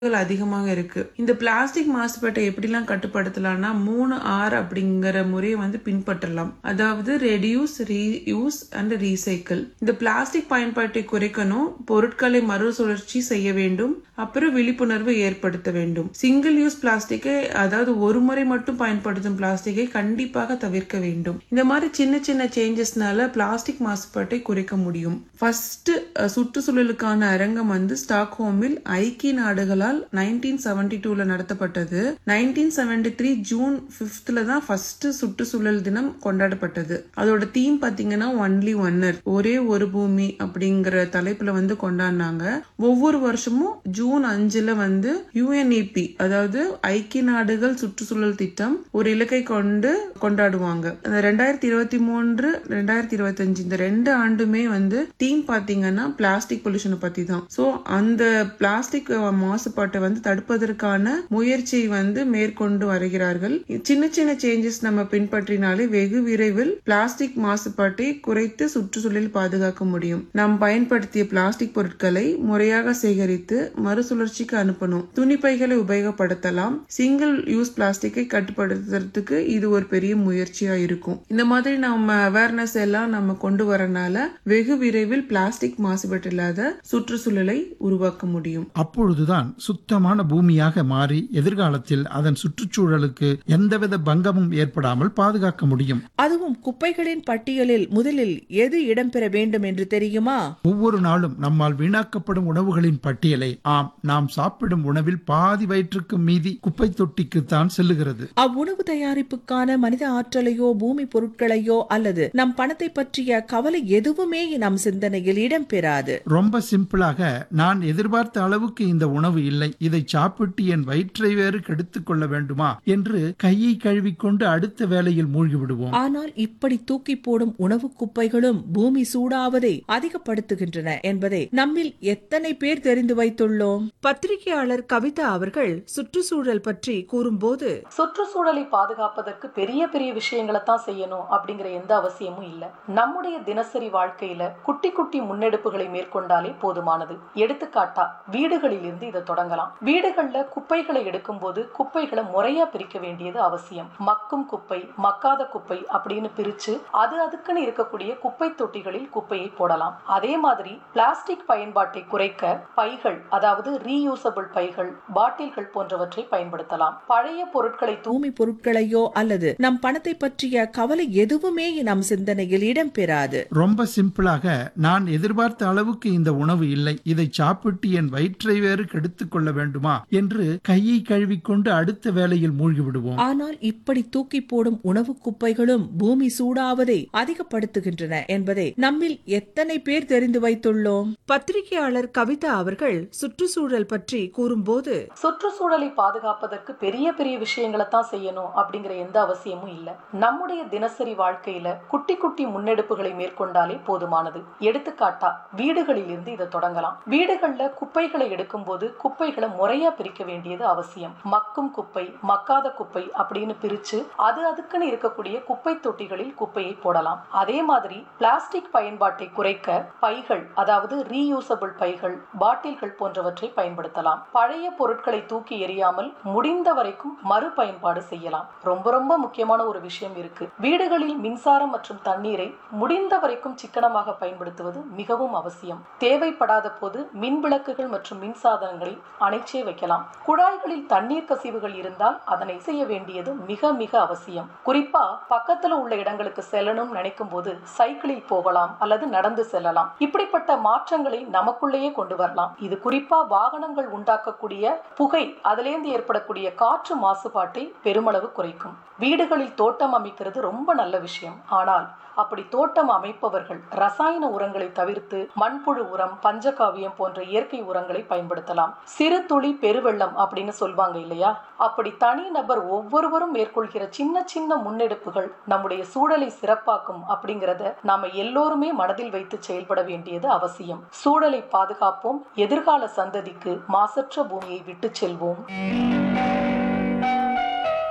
அதிகமாக இருக்கு இந்த பிளாஸ்டிக் மாசுபாட்டை எப்படிலாம் கட்டுப்படுத்தலாம்னா மூணு ஆர் அப்படிங்கிற முறையை வந்து பின்பற்றலாம் அதாவது ரெடியூஸ் ரீயூஸ் அண்ட் ரீசைக்கிள் இந்த பிளாஸ்டிக் பயன்பாட்டை குறைக்கணும் பொருட்களை மறுசுழற்சி செய்ய வேண்டும் அப்புறம் விழிப்புணர்வு ஏற்படுத்த வேண்டும் சிங்கிள் யூஸ் பிளாஸ்டிக்கை அதாவது ஒரு முறை மட்டும் பயன்படுத்தும் பிளாஸ்டிக்கை கண்டிப்பாக தவிர்க்க வேண்டும் இந்த மாதிரி சின்ன சின்ன சேஞ்சஸ்னால பிளாஸ்டிக் மாசுபாட்டை குறைக்க முடியும் ஃபர்ஸ்ட் சுற்றுச்சூழலுக்கான அரங்கம் வந்து ஸ்டாக்ஹோமில் ஐக்கிய நாடுகளால் நைன்டீன் செவன்டி டூல நடத்தப்பட்டது நைன்டீன் செவன்டி த்ரீ ஜூன் பிப்த்ல தான் ஃபர்ஸ்ட் சுற்றுச்சூழல் தினம் கொண்டாடப்பட்டது அதோட தீம் பாத்தீங்கன்னா ஒன்லி ஒன்னர் ஒரே ஒரு பூமி அப்படிங்கிற தலைப்புல வந்து கொண்டாடினாங்க ஒவ்வொரு வருஷமும் ஜூன் அஞ்சுல வந்து யுஎன்இபி அதாவது ஐக்கிய நாடுகள் சுற்றுச்சூழல் திட்டம் ஒரு இலக்கை கொண்டு கொண்டாடுவாங்க அந்த ரெண்டாயிரத்தி இருபத்தி மூன்று ரெண்டாயிரத்தி இருபத்தி அஞ்சு இந்த ரெண்டு ஆண்டுமே வந்து தீம் பாத்தீங்கன்னா பிளாஸ்டிக் பொல்யூஷனை பத்தி தான் சோ அந்த பிளாஸ்டிக் மாசுபாட்டை வந்து தடுப்பதற்கான முயற்சியை வந்து மேற்கொண்டு வருகிறார்கள் சின்ன சின்ன சேஞ்சஸ் நம்ம பின்பற்றினாலே வெகு விரைவில் பிளாஸ்டிக் மாசுபாட்டை குறைத்து சுற்றுச்சூழல் பாதுகாக்க முடியும் நாம் பயன்படுத்திய பிளாஸ்டிக் பொருட்களை முறையாக சேகரித்து மறுசுழற்சிக்கு அனுப்பணும் துணிப்பைகளை உபயோகப்படுத்தலாம் சிங்கிள் யூஸ் பிளாஸ்டிக்கை கட்டுப்படுத்துறதுக்கு இது ஒரு பெரிய முயற்சியா இருக்கும் இந்த மாதிரி நம்ம அவேர்னஸ் எல்லாம் நம்ம கொண்டு வரனால வெகு விரைவில் பிளாஸ்டிக் மாசுபாடு இல்லாத சுற்றுச்சூழலை உருவாக்க முடியும் அப்பொழுதுதான் சுத்தமான பூமியாக மாறி எதிர்காலத்தில் அதன் சுற்றுச்சூழலுக்கு எந்தவித பங்கமும் ஏற்படாமல் பாதுகாக்க முடியும் அதுவும் குப்பைகளின் பட்டியலில் முதலில் எது இடம்பெற வேண்டும் என்று தெரியுமா ஒவ்வொரு நாளும் நம்மால் வீணாக்கப்படும் உணவுகளின் பட்டியலை ஆம் நாம் சாப்பிடும் உணவில் பாதி வயிற்றுக்கு மீதி குப்பை தொட்டிக்குத்தான் செல்லுகிறது அவ்வுணவு தயாரிப்புக்கான மனித ஆற்றலையோ பூமி பொருட்களையோ அல்லது நம் பணத்தை பற்றிய கவலை எதுவுமே நம் சிந்தனையில் இடம்பெறாது ரொம்ப சிம்பிளாக நான் எதிர்பார்த்த அளவுக்கு இந்த உணவு இல்லை இதை சாப்பிட்டு என் வயிற்றை வேறு கெடுத்துக் கொள்ள வேண்டுமா என்று கையை கழுவிக்கொண்டு அடுத்த வேலையில் மூழ்கி விடுவோம் ஆனால் இப்படி தூக்கி போடும் உணவு குப்பைகளும் பூமி சூடாவதை அதிகப்படுத்துகின்றன என்பதை நம்மில் எத்தனை பேர் தெரிந்து வைத்துள்ளோம் பத்திரிகையாளர் கவிதா அவர்கள் சுற்றுச்சூழல் பற்றி கூறும்போது சுற்றுச்சூழலை பாதுகாப்பதற்கு பெரிய பெரிய விஷயங்களை தான் செய்யணும் அப்படிங்கிற எந்த அவசியமும் இல்ல நம்முடைய தினசரி வாழ்க்கையில குட்டி குட்டி முன்னெடுப்புகளை மேற்கொண்டாலே போதுமானது எடுத்துக்காட்டா வீடுகளில் இருந்து இதை தொடங்கலாம் வீடுகள்ல குப்பைகளை எடுக்கும் போது குப்பைகளை முறையா பிரிக்க வேண்டியது அவசியம் மக்கும் குப்பை மக்காத குப்பை அப்படின்னு பிரிச்சு அது அதுக்குன்னு இருக்கக்கூடிய குப்பை தொட்டிகளில் குப்பையை போடலாம் அதே மாதிரி பிளாஸ்டிக் பயன்பாட்டை குறைக்க பைகள் அதாவது ரீயூசபிள் பைகள் பாட்டில்கள் போன்றவற்றை பயன்படுத்தலாம் பழைய பொருட்களை தூ பூமி பொருட்களையோ அல்லது நம் பணத்தை பற்றிய கவலை எதுவுமே நம் சிந்தனையில் இடம்பெறாது ரொம்ப சிம்பிளாக நான் எதிர்பார்த்த அளவுக்கு இந்த உணவு இல்லை இதை சாப்பிட்டு என் வயிற்றை வேறு கெடுத்துக் கொள்ள வேண்டுமா என்று கையை கழுவிக்கொண்டு அடுத்த வேலையில் மூழ்கி விடுவோம் ஆனால் இப்படி தூக்கி போடும் உணவு குப்பைகளும் பூமி சூடாவதை அதிகப்படுத்துகின்றன என்பதை நம்மில் எத்தனை பேர் தெரிந்து வைத்துள்ளோம் பத்திரிகையாளர் கவிதா அவர்கள் சுற்றுச்சூழல் பற்றி கூறும்போது சுற்றுச்சூழலை பாதுகாப்பதற்கு பெரிய பெரிய விஷயங்களை தான் செய்யணும் அப்படிங்கிற எந்த அவசியமும் இல்ல நம்முடைய தினசரி வாழ்க்கையில குட்டி குட்டி முன்னெடுப்புகளை மேற்கொண்டாலே போதுமானது எடுத்துக்காட்டா வீடுகளில் இருந்து இதை தொடங்கலாம் வீடுகள்ல குப்பைகளை எடுக்கும் போது குப்பைகளை முறையா பிரிக்க வேண்டியது அவசியம் மக்கும் குப்பை மக்காத குப்பை அப்படின்னு பிரிச்சு அது அதுக்குன்னு இருக்கக்கூடிய குப்பை தொட்டிகளில் குப்பையை போடலாம் அதே மாதிரி பிளாஸ்டிக் பயன்பாட்டை குறைக்க பைகள் அதாவது ரீயூசபிள் பைகள் பாட்டில்கள் போன்றவற்றை பயன்படுத்தலாம் பழைய பொருட்களை தூக்கி எறியாமல் முடிந்த வரைக்கும் மறுபயன்பாடு செய்யலாம் ரொம்ப ரொம்ப முக்கியமான ஒரு விஷயம் இருக்கு வீடுகளில் மின்சாரம் மற்றும் தண்ணீரை முடிந்த வரைக்கும் சிக்கனமாக பயன்படுத்துவது மிகவும் அவசியம் தேவைப்படாத போது மின் விளக்குகள் மற்றும் மின் சாதனங்களை அணைச்சே வைக்கலாம் குழாய்களில் தண்ணீர் கசிவுகள் இருந்தால் அதனை செய்ய வேண்டியது மிக மிக அவசியம் குறிப்பா பக்கத்துல உள்ள இடங்களுக்கு செல்லணும் நினைக்கும் போது சைக்கிளில் போகலாம் அல்லது நடந்து செல்லலாம் இப்படிப்பட்ட மாற்றங்களை நமக்குள்ளேயே கொண்டு வரலாம் இது குறிப்பா வாகனங்கள் உண்டாக்கக்கூடிய புகை அதிலேந்து ஏற்படக்கூடிய காற்று மாசுபாட்டை பெருமளவு குறைக்கும் வீடுகளில் தோட்டம் அமைக்கிறது ரொம்ப நல்ல விஷயம் ஆனால் அப்படி தோட்டம் அமைப்பவர்கள் ரசாயன உரங்களை தவிர்த்து மண்புழு உரம் பஞ்சகாவியம் போன்ற இயற்கை உரங்களை பயன்படுத்தலாம் சிறு துளி பெருவெள்ளம் அப்படின்னு சொல்வாங்க இல்லையா அப்படி தனி நபர் ஒவ்வொருவரும் மேற்கொள்கிற சின்ன சின்ன முன்னெடுப்புகள் நம்முடைய சூழலை சிறப்பாக்கும் அப்படிங்கறத நாம எல்லோருமே மனதில் வைத்து செயல்பட வேண்டியது அவசியம் சூழலை பாதுகாப்போம் எதிர்கால சந்ததிக்கு மாசற்ற பூமியை விட்டு செல்வோம்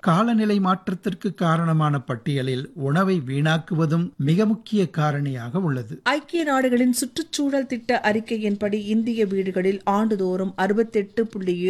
காலநிலை மாற்றத்திற்கு காரணமான பட்டியலில் உணவை வீணாக்குவதும் மிக முக்கிய காரணியாக உள்ளது ஐக்கிய நாடுகளின் சுற்றுச்சூழல் திட்ட அறிக்கையின்படி இந்திய வீடுகளில் ஆண்டுதோறும் அறுபத்தெட்டு புள்ளி